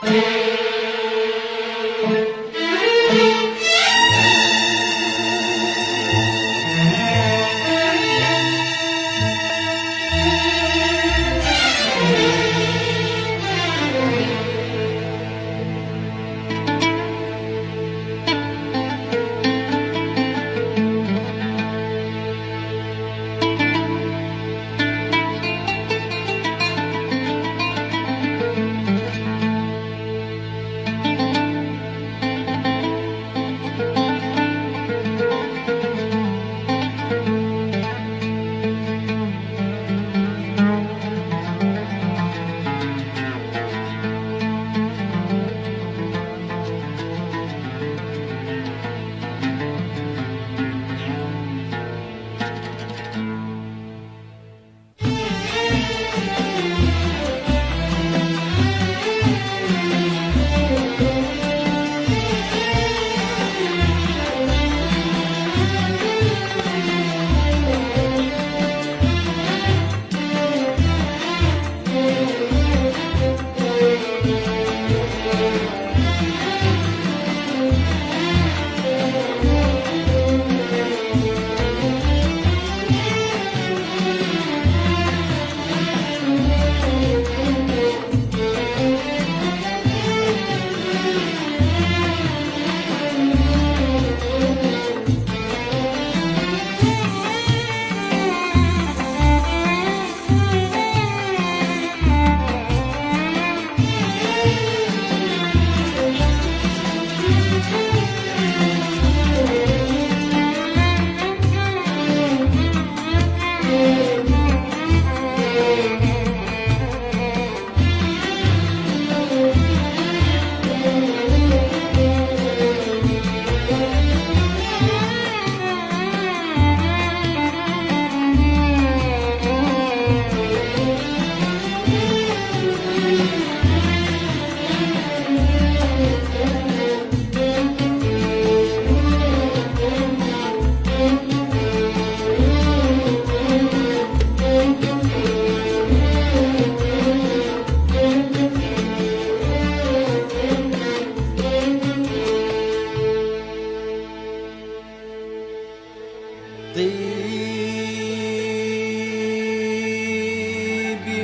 طيب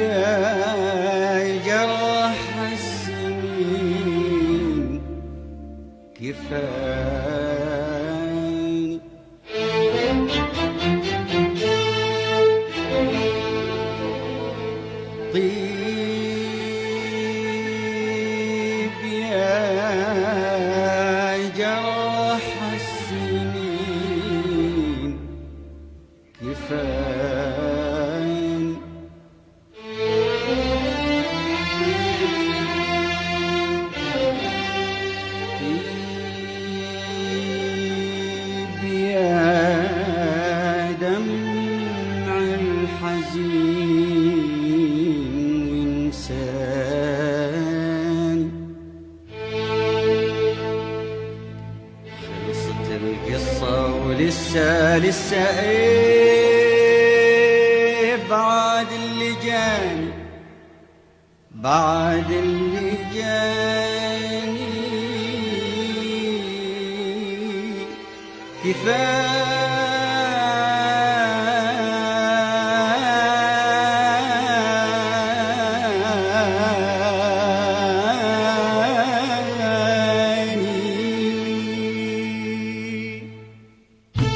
يا جرح السنين كفاني طيب يا جرح السنين كفاين طيب يا دمع الحزين وانسان خلصت القصة ولسه لسه ايه بعد اللي جاني بعد اللي جاني كفاية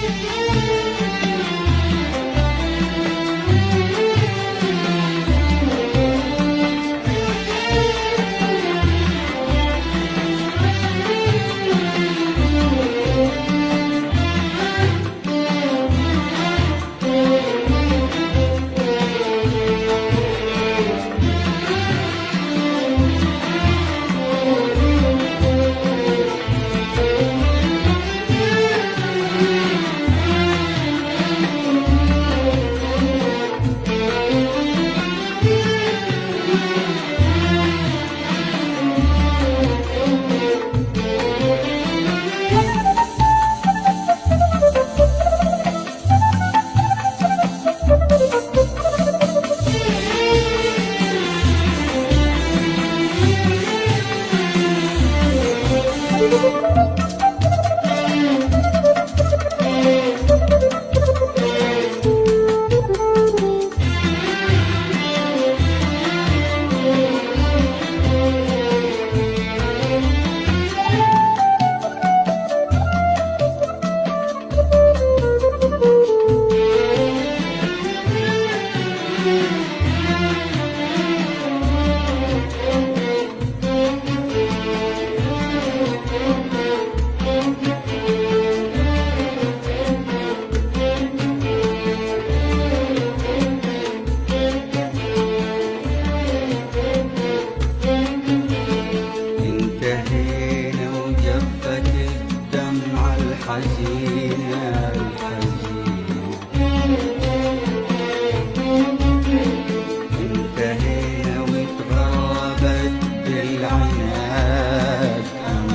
انتهينا وجفت الدمعة الحزينة الحزينة انتهينا وتغابت بالعناد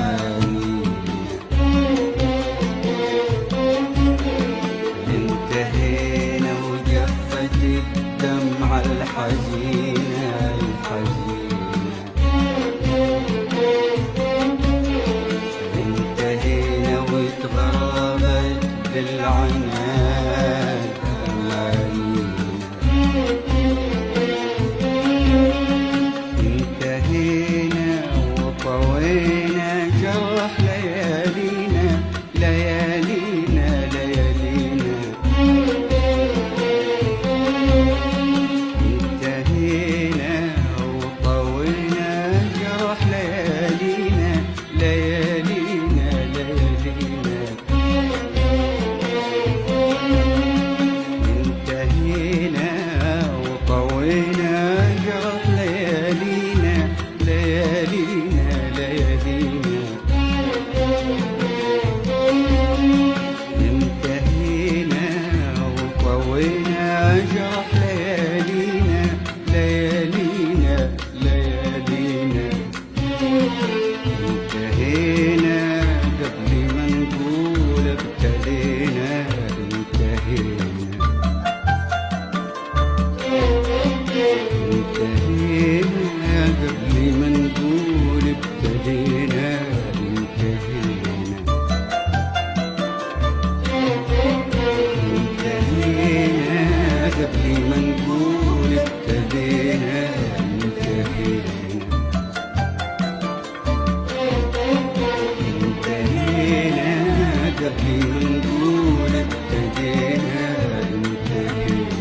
أمانينا انتهينا وجفت الدمعة الحزينة الحزينة انتهينا وتغربت بالعناد انتهينا وطوينا جرح ليالينا ليالينا ليالينا انتهينا وطوينا جرح ليالينا ليالينا ليالينا انتهينا وطوينا جرح ليالينا ليالينا ليالينا انتهينا وطوينا جرح ليالينا ليالينا ليالينا انتهينا قبل ما نقول ابتدينا انتهينا انتهينا قبل ما نقول ابتدينا انتهينا انتهينا قبل ما نقول ابتدينا انتهينا انتهينا قبل ما نقول ابتدينا انتهينا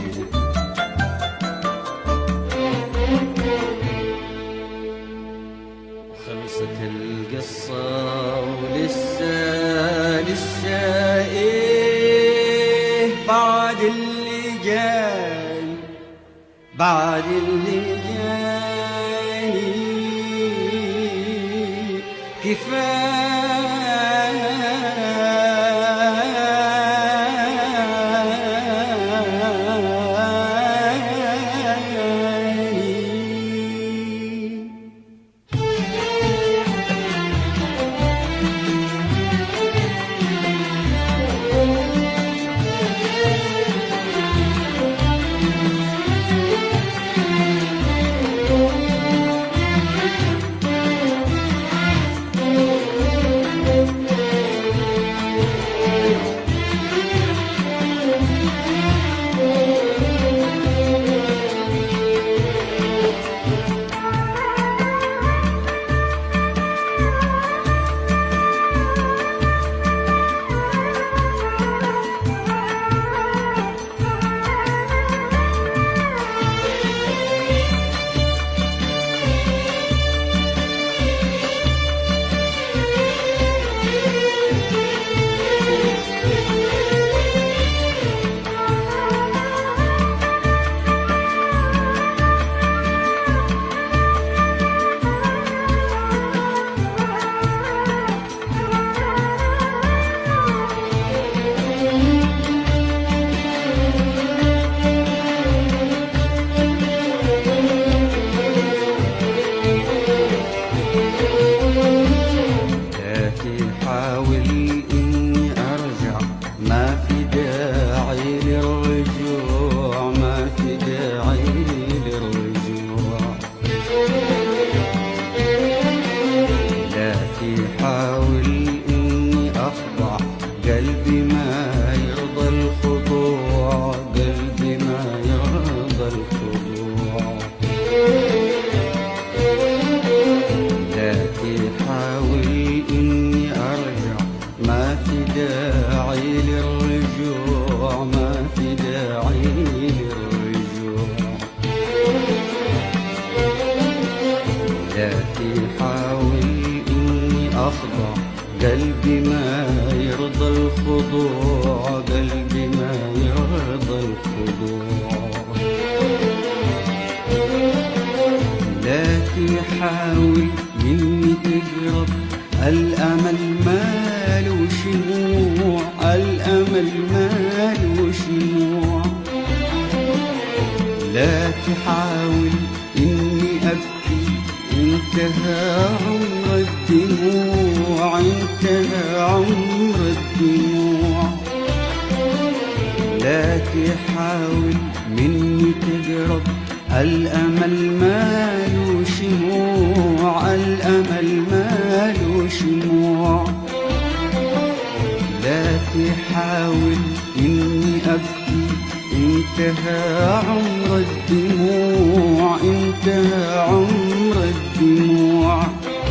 خلصت القصة ولسه لسه ايه بعد اللي جاني بعد اللي جاني كفاية حاول حاول إني أخضع قلبي ما يرضى الخضوع قلبي ما يرضى الخضوع لا تحاول مني تقرب الأمل ماله شموع الأمل ماله شموع لا تحاول إني أبكي انتهى عمر الدموع انتهى عمر الدموع لا تحاول مني تقرب الأمل ماله شموع الأمل ماله شموع لا تحاول إني أبكي انتهى عمر الدموع انتهى عمر الدموع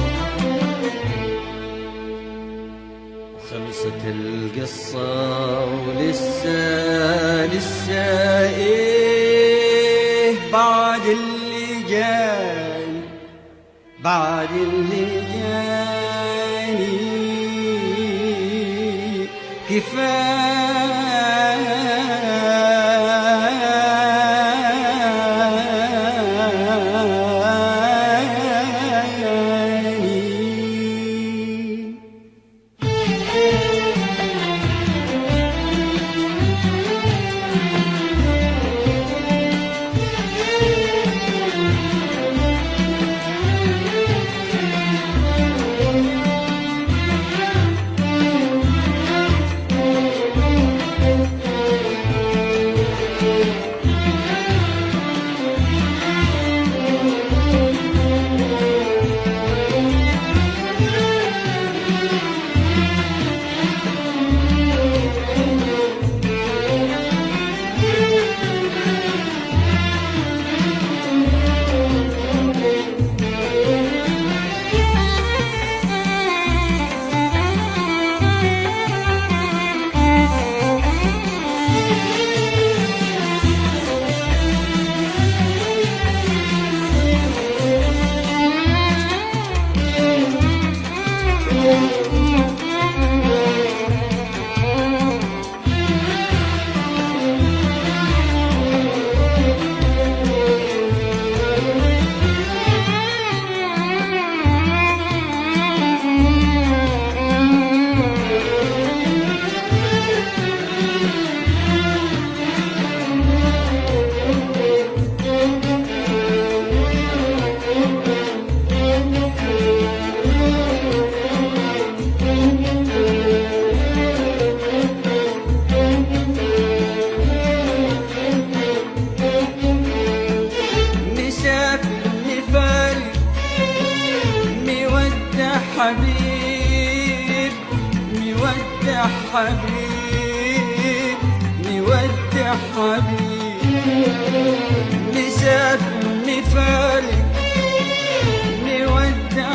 خلصت القصة ولسه لسه ايه بعد اللي جاي بعد اللي جاني كفاية مسافر نفارق مودع حبيب مودع حبيب مودع حبيب مسافر نفارق مودع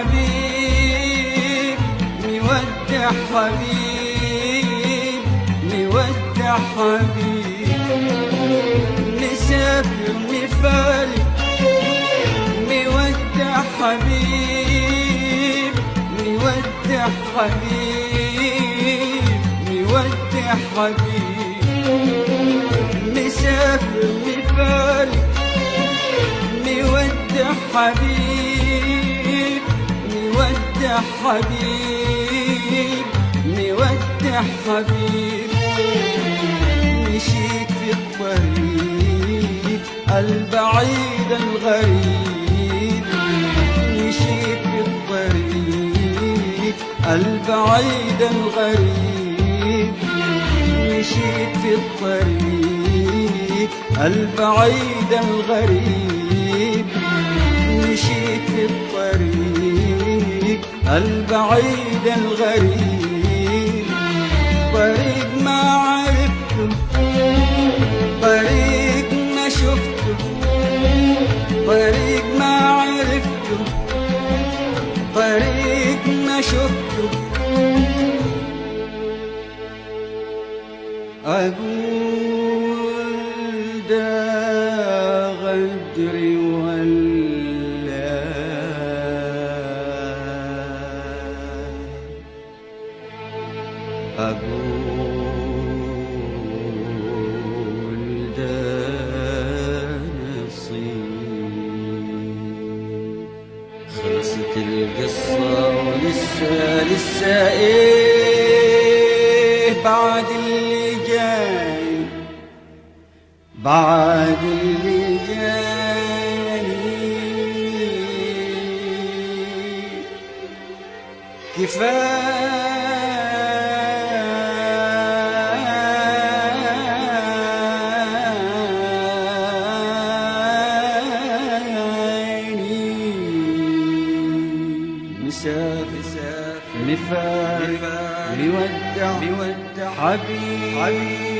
حبيب مودع حبيب مودع حبيب نسافر نفارق مودع حبيب مودع حبيب مودع حبيب مسافر نفارق مودع حبيب مودع حبيب مودع حبيب مشيت في الطريق البعيد الغريب مشيت في الطريق البعيد الغريب مشيت في الطريق البعيد الغريب مشيت في الطريق البعيد الغريب طريق ما عرفته طريق ما شفته طريق ما عرفته طريق ما شفته أقول ده غدر ولا أقول ده نصيب خلصت القصة ولسه لسه ايه بعد اللي جاي بعد اللي جاني كفايني مسافر مفارق مودع مودع حبيب حبيب